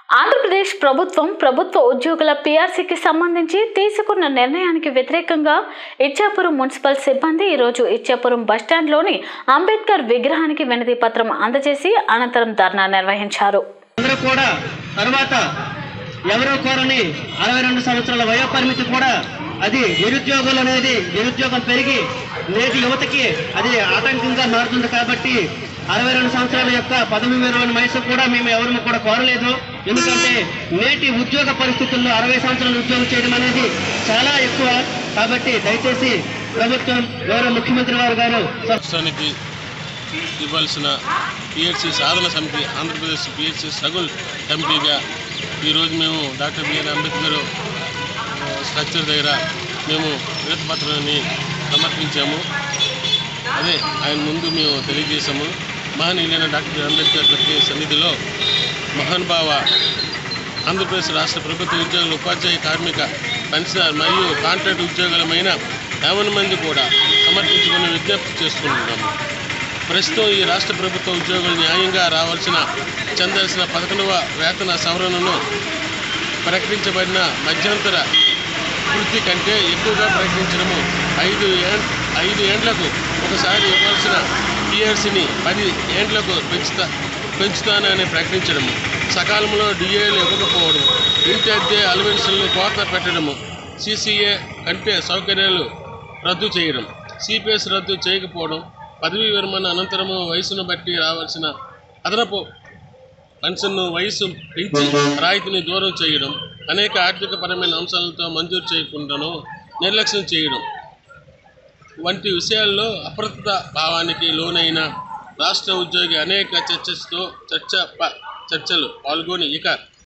ఆంధ్రప్రదేశ్ ప్రభుత్వం ప్రభుత్వ ఉద్యోగుల పీఆర్సీకి సంబంధించి తీసుకున్న నిర్ణయానికి వ్యతిరేకంగా ఇచ్చాపురం మున్సిపల్ సిబ్బంది ఈరోజు ఇచ్చాపురం బస్టాండ్లోని అంబేద్కర్ విగ్రహానికి వినతి పత్రం అందజేసి అనంతరం ధర్నా నిర్వహించారు అందరూ కూడా తర్వాత ఎవరో కోరని అరవై రెండు సంవత్సరాల వయో పరిమితి కూడా అది నిరుద్యోగులు అనేది నిరుద్యోగం పెరిగి నేటి యువతకి అది ఆటంకంగా మారుతుంది కాబట్టి అరవై రెండు సంవత్సరాల యొక్క పదవి విరమణ వయసు కూడా మేము ఎవరు కూడా కోరలేదు ఎందుకంటే నేటి ఉద్యోగ పరిస్థితుల్లో అరవై సంవత్సరాలు ఉద్యోగం చేయడం అనేది చాలా ఎక్కువ కాబట్టి దయచేసి ప్రభుత్వం గౌరవ ముఖ్యమంత్రి వారు గారు రాష్ట్రానికి ఇవ్వాల్సిన పిహెచ్సి సాధన సమితి ఆంధ్రప్రదేశ్ పిహెచ్సి సగుల్ కమిటీగా ఈరోజు మేము డాక్టర్ బిఆర్ అంబేద్కర్ ఆ, స్ట్రక్చర్ దగ్గర మేము వినతిపత్రాన్ని సమర్పించాము అదే ఆయన ముందు మేము తెలియజేశాము మహనీయులైన డాక్టర్ బిఆర్ అంబేద్కర్ గారి సన్నిధిలో మహానుభావ ఆంధ్రప్రదేశ్ రాష్ట్ర ప్రభుత్వ ఉద్యోగుల ఉపాధ్యాయ కార్మిక పెన్షనర్ మరియు కాంట్రాక్ట్ ఉద్యోగులమైన యావన్ మంది కూడా సమర్పించుకుని విజ్ఞప్తి చేసుకుంటున్నాము ప్రస్తుతం ఈ రాష్ట్ర ప్రభుత్వ ఉద్యోగులు న్యాయంగా రావాల్సిన చెందాల్సిన పదకొండవ వేతన సవరణను ప్రకటించబడిన మధ్యంతర వృత్తి కంటే ఎక్కువగా ప్రకటించడము ఐదు ఏం ఐదు ఏండ్లకు ఒకసారి ఇవ్వాల్సిన పిఆర్సీని పది ఏండ్లకు పెంచుతా పెంచుతానని ప్రకటించడము సకాలంలో డిఏలు ఇవ్వకపోవడం ఇంటి అద్దె అలవెన్సులను కోత పెట్టడము సిసిఏ కంటే సౌకర్యాలు రద్దు చేయడం సిపిఎస్ రద్దు చేయకపోవడం పదవీ విరమణ అనంతరము వయసును బట్టి రావాల్సిన అదనపు పెన్షన్ను వయసు పెంచి రాయితీని దూరం చేయడం అనేక ఆర్థిక పరమైన అంశాలతో మంజూరు చేయకుండాను నిర్లక్ష్యం చేయడం వంటి విషయాల్లో అప్రస్తుత భావానికి లోనైన రాష్ట్ర ఉద్యోగి అనేక చర్చతో చర్చ ప- చర్చలు పాల్గొని ఇక